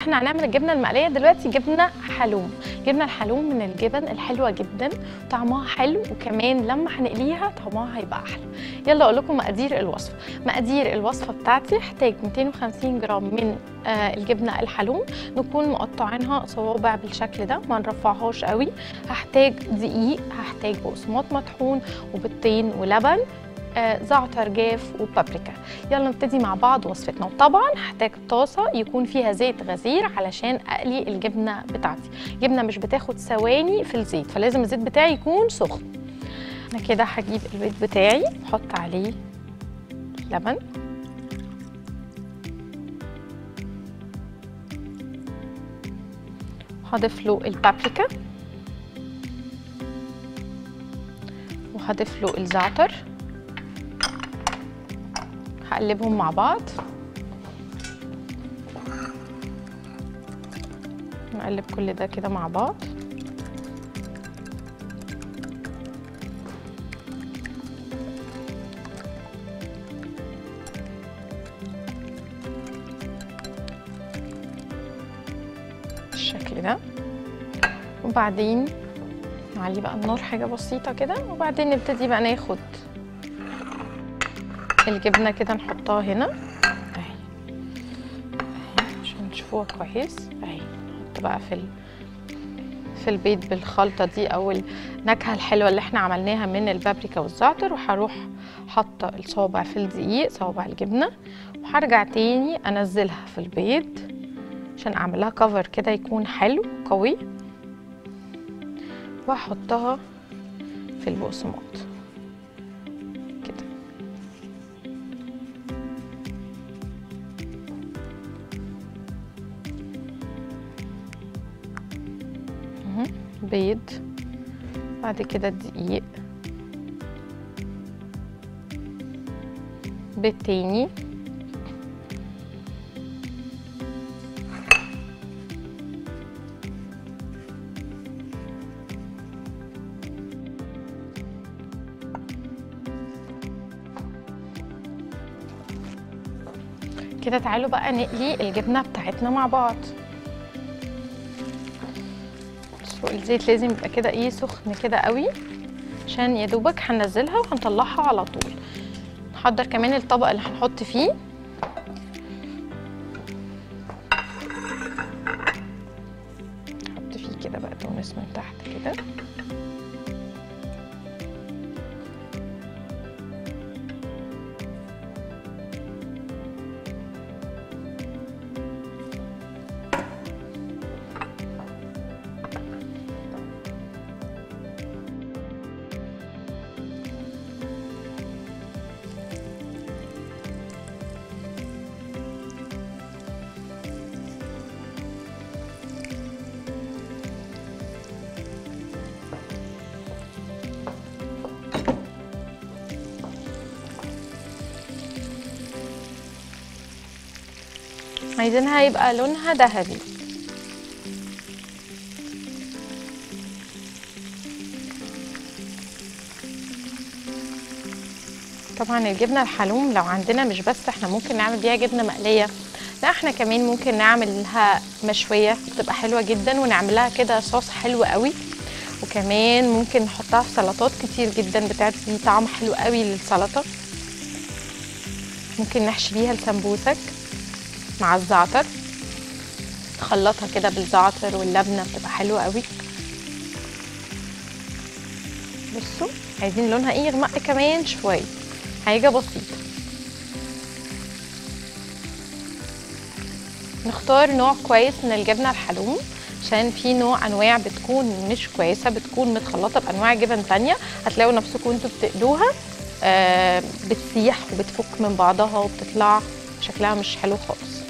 احنا هنعمل الجبنه المقليه دلوقتي جبنه حلوم جبنه الحلوم من الجبن الحلوه جدا طعمها حلو وكمان لما هنقليها طعمها هيبقى احلى يلا اقول لكم مقادير الوصفه مقادير الوصفه بتاعتي هحتاج 250 جرام من آه الجبنه الحلوم نكون مقطعينها صوابع بالشكل ده ما نرفعهاش قوي هحتاج دقيق هحتاج بقسماط مطحون وبيضتين ولبن آه، زعتر جاف وبابريكا يلا نبتدي مع بعض وصفتنا وطبعا هحتاج طاسه يكون فيها زيت غزير علشان اقلي الجبنه بتاعتي جبنه مش بتاخد ثواني في الزيت فلازم الزيت بتاعي يكون سخن انا كده هجيب البيض بتاعي احط عليه لبن هضيف له البابريكا وهضيف له الزعتر هقلبهم مع بعض نقلب كل ده كده مع بعض بالشكل ده وبعدين نعلي بقى النار حاجة بسيطة كده وبعدين نبتدي بقى ناخد الجبنه كده نحطها هنا اهي اهي عشان تشوفوها كويس اهي نحط بقى في ال... في البيض بالخلطه دي او النكهه الحلوه اللي احنا عملناها من البابريكا والزعتر وهروح حاطه الصوابع في الدقيق صوابع الجبنه وهرجع تاني انزلها في البيض عشان اعملها كفر كده يكون حلو قوي واحطها في البقسماط بيض بعد كده الدقيق بيض تاني كده تعالوا بقى نقلي الجبنه بتاعتنا مع بعض الزيت لازم يبقى كده ايه سخن كده قوي عشان يا دوبك هننزلها وهنطلعها على طول نحضر كمان الطبق اللي هنحط فيه نحط فيه كده بقدونس من تحت كده عايزينها يبقى لونها ذهبي طبعا الجبنه الحلوم لو عندنا مش بس احنا ممكن نعمل بيها جبنه مقليه لا احنا كمان ممكن نعملها مشويه بتبقى حلوه جدا ونعملها كده صوص حلو قوي وكمان ممكن نحطها في سلطات كتير جدا بتدي طعم حلو قوي للسلطه ممكن نحشي بيها السمبوسك مع الزعتر نخلطها كده بالزعتر واللبنه بتبقى حلوه قوي بصوا عايزين لونها ايه يغمق كمان شويه حاجه بسيطه نختار نوع كويس من الجبنه الحلوم عشان في نوع انواع بتكون مش كويسه بتكون متخلطه بانواع جبن تانية هتلاقوا نفسكم انتوا بتقلوها آه بتسيح وبتفك من بعضها وبتطلع شكلها مش حلو خالص